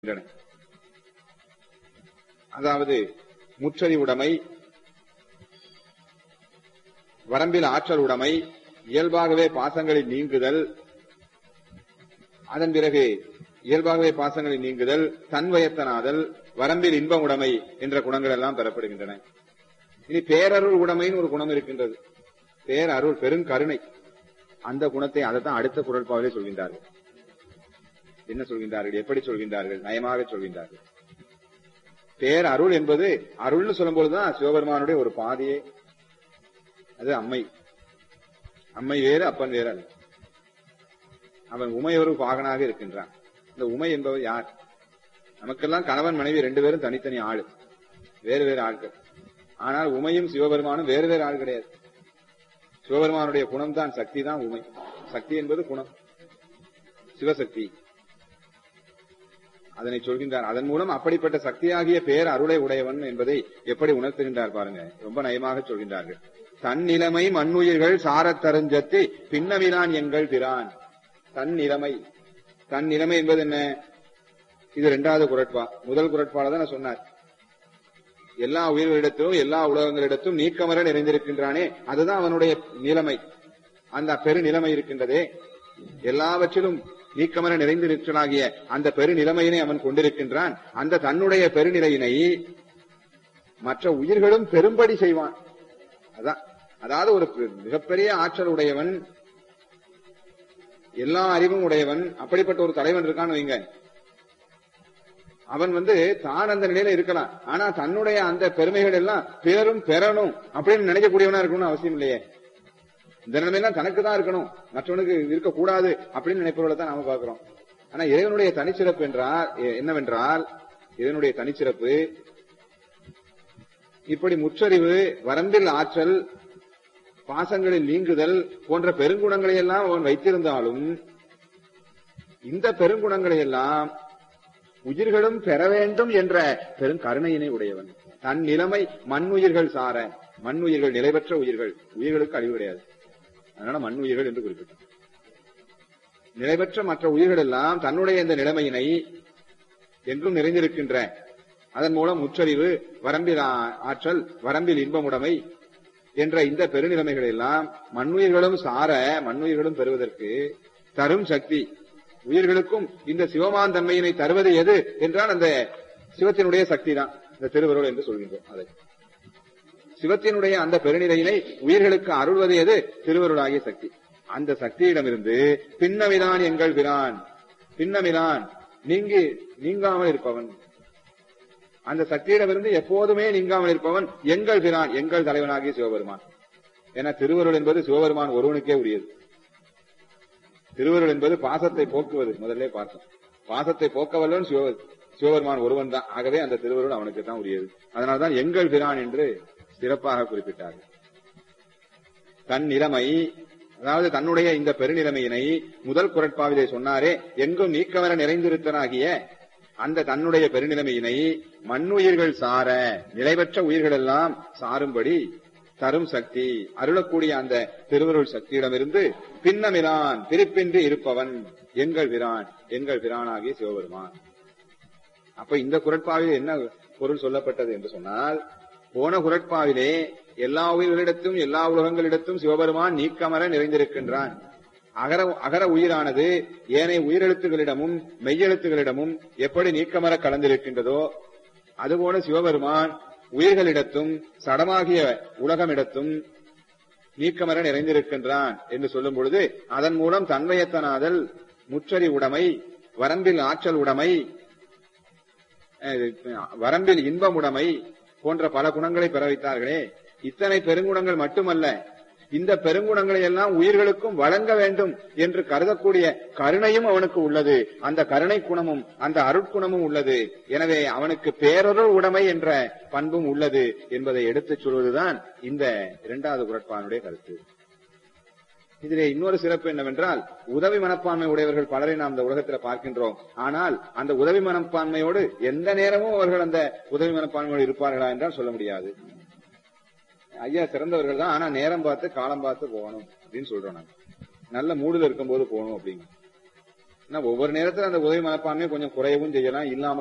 வருகின்றன அதாவது முற்றறி உடைமை வரம்பில் ஆற்றல் உடைமை இயல்பாகவே பாசங்களில் நீங்குதல் அதன் பிறகு இயல்பாகவே பாசங்களில் நீங்குதல் தன்வயத்தனாதல் வரம்பில் இன்ப உடைமை என்ற குணங்கள் எல்லாம் பெறப்படுகின்றன இனி பேரருள் உடைமைன்னு ஒரு குணம் இருக்கின்றது பேரருள் பெருங்கருணை அந்த குணத்தை அதைத்தான் அடுத்த குரல்பாவிலே சொல்கின்றார்கள் என்ன சொல்கின்றார்கள் எப்படி சொல்கின்றார்கள் நயமாக சொல்கின்றார்கள் பேர் அருள் என்பது அருள்னு சொல்லும்போதுதான் சிவபெருமானுடைய ஒரு பாதியே அது அம்மை அம்மை வேறு அப்பன் வேறு அல்ல அவன் உமையொரு பாகனாக இருக்கின்றான் இந்த உமை என்பவர் யார் நமக்கெல்லாம் கணவன் மனைவி ரெண்டு பேரும் தனித்தனி ஆளு வேறு வேறு ஆட்கள் ஆனால் உமையும் சிவபெருமானும் வேறு வேறு ஆள் கிடையாது சிவபெருமானுடைய குணம் தான் சக்தி தான் உமை சக்தி என்பது குணம் சிவசக்தி அதனை சொல்கின்றார் அதன் மூலம் அப்படிப்பட்ட சக்தியாகிய பேர் அருளை உடையவன் என்பதை எப்படி உணர்த்துகின்றார் பாருங்க ரொம்ப நயமாக சொல்கின்றார்கள் தன் நிலைமை மண்ணுயிர்கள் சாரத் தருஞ்சத்தி பின்னமிலான் எங்கள் பிரான் தன் நிலைமை தன் நிலைமை என்பது என்ன இது இரண்டாவது குரட்பா முதல் குரட்பால தான் சொன்னார் எல்லா உயிர்களிடத்திலும் எல்லா உலகங்களிடத்தும் நீக்கமர நிறைந்திருக்கின்றானே அதுதான் அவனுடைய நிலைமை அந்த பெரு நிலைமை இருக்கின்றதே எல்லாவற்றிலும் நீக்கமர நிறைந்திருக்கலாகிய அந்த பெருநிலைமையினை அவன் கொண்டிருக்கின்றான் அந்த தன்னுடைய பெருநிலையினை மற்ற உயிர்களும் பெரும்படி செய்வான் அதான் அதாவது ஒரு மிகப்பெரிய ஆற்றல் உடையவன் எல்லா அறிவும் உடையவன் அப்படிப்பட்ட ஒரு தலைவன் இருக்கான்னு வைங்க அவன் வந்து தான் அந்த நிலையில இருக்கலாம் ஆனா தன்னுடைய அந்த பெருமைகள் எல்லாம் பிறரும் பெறணும் அப்படின்னு நினைக்கக்கூடியவனா இருக்கணும்னு அவசியம் இல்லையே இந்த நிலைமையெல்லாம் தனக்கு தான் இருக்கணும் மற்றவனுக்கு இருக்கக்கூடாது அப்படின்னு நினைப்பவர்களை தான் நாம பார்க்கிறோம் ஆனா இறைவனுடைய தனிச்சிறப்பு என்றால் என்னவென்றால் இறைவனுடைய தனிச்சிறப்பு இப்படி முற்றறிவு வரம்பில் ஆற்றல் பாசங்களில் நீங்குதல் போன்ற பெருங்குணங்களை எல்லாம் அவன் வைத்திருந்தாலும் இந்த பெருங்குணங்களை எல்லாம் உயிர்களும் பெற வேண்டும் என்ற பெருங்கருணையினை உடையவன் தன் நிலைமை மண் உயிர்கள் சார மண் உயிர்கள் நிலைபெற்ற உயிர்கள் உயிர்களுக்கு அழிவு கிடையாது அதனால மண் உயிர்கள் என்று குறிப்பிட்டார் நிலைபெற்ற மற்ற உயிர்கள் எல்லாம் தன்னுடைய இந்த நிலைமையினை என்றும் நிறைந்திருக்கின்ற அதன் மூலம் முற்றறிவு வரம்பில் ஆற்றல் வரம்பில் இன்பமுடைமை என்ற இந்த பெருநிலைமைகள் எல்லாம் மண்ணுயிர்களும் சார மண்ணுயிர்களும் பெறுவதற்கு தரும் சக்தி உயிர்களுக்கும் இந்த சிவமான் தன்மையினை தருவது எது என்றால் அந்த சிவத்தினுடைய சக்தி தான் இந்த திருவருள் என்று சொல்கின்றோம் அதை சிவத்தினுடைய அந்த பெருநிலையினை உயிர்களுக்கு அருள்வது எது திருவருளாகிய சக்தி அந்த சக்தியிடமிருந்து பின்னமிதான் எங்கள் பிரான் பின்னமிதான் நீங்கி நீங்காமல் இருப்பவன் அந்த சக்தியிடமிருந்து எப்போதுமே நீங்காமல் இருப்பவன் எங்கள் பிரான் எங்கள் தலைவனாகிய சிவபெருமான் என திருவருள் என்பது சிவபெருமான் ஒருவனுக்கே உரியது திருவருள் என்பது பாசத்தை போக்குவது முதல்ல பார்த்தோம் பாசத்தை போக்கவல்லவன் சிவ சிவபெருமான் ஒருவன் தான் ஆகவே அந்த திருவருள் அவனுக்கு தான் உரியது அதனால்தான் எங்கள் பிரான் என்று சிறப்பாக குறிப்பிட்டார்கள் தன் நிலைமை அதாவது தன்னுடைய இந்த பெருநிலைமையினை முதல் குரட்பாவிலே சொன்னாரே எங்கும் நீக்கவர நிறைந்திருத்தனாகிய அந்த தன்னுடைய பெருநிலைமையினை மண்ணுயிர்கள் சார நிலைபெற்ற உயிர்கள் எல்லாம் சாரும்படி தரும் சக்தி அருளக்கூடிய அந்த திருவருள் சக்தியிடமிருந்து பின்னமிரான் பிரிப்பின்றி இருப்பவன் எங்கள் விரான் எங்கள் விரானாகிய சிவபெருமான் அப்ப இந்த குரட்பாவில் என்ன பொருள் சொல்லப்பட்டது என்று சொன்னால் போன குரட்பாவிலே எல்லா உயிர்களிடத்தும் எல்லா உலகங்களிடத்தும் சிவபெருமான் நீக்கமர நிறைந்திருக்கின்றான் அகர அகர உயிரானது ஏனைய உயிரெழுத்துகளிடமும் மெய்யெழுத்துகளிடமும் எப்படி நீக்கமர கலந்திருக்கின்றதோ அதுபோல சிவபெருமான் உயிர்களிடத்தும் சடமாகிய உலகமிடத்தும் நீக்கமர நிறைந்திருக்கின்றான் என்று சொல்லும் பொழுது அதன் மூலம் தன்வயத்தனாதல் முற்றறி உடைமை வரம்பில் ஆற்றல் உடைமை வரம்பில் இன்பம் உடைமை போன்ற பல குணங்களை பெற வைத்தார்களே இத்தனை பெருங்குணங்கள் மட்டுமல்ல இந்த பெருங்குணங்களை எல்லாம் உயிர்களுக்கும் வழங்க வேண்டும் என்று கருதக்கூடிய கருணையும் அவனுக்கு உள்ளது அந்த கருணை குணமும் அந்த அருட்குணமும் உள்ளது எனவே அவனுக்கு பேரொருள் உடைமை என்ற பண்பும் உள்ளது என்பதை எடுத்துச் சொல்வதுதான் இந்த இரண்டாவது குரட்பானுடைய கருத்து இதிலே இன்னொரு சிறப்பு என்னவென்றால் உதவி மனப்பான்மை உடையவர்கள் பலரை நாம் இந்த உலகத்தில் பார்க்கின்றோம் ஆனால் அந்த உதவி மனப்பான்மையோடு எந்த நேரமும் அவர்கள் அந்த உதவி மனப்பான்மையோடு இருப்பார்களா என்றால் சொல்ல முடியாது ஐயா சிறந்தவர்கள் தான் ஆனா நேரம் பார்த்து காலம் பார்த்து போகணும் அப்படின்னு சொல்றோம் நாங்க நல்ல மூடுல இருக்கும்போது போகணும் அப்படிங்க ஆனா ஒவ்வொரு நேரத்துல அந்த உதவி மனப்பான்மை கொஞ்சம் குறையவும் செய்யலாம் இல்லாம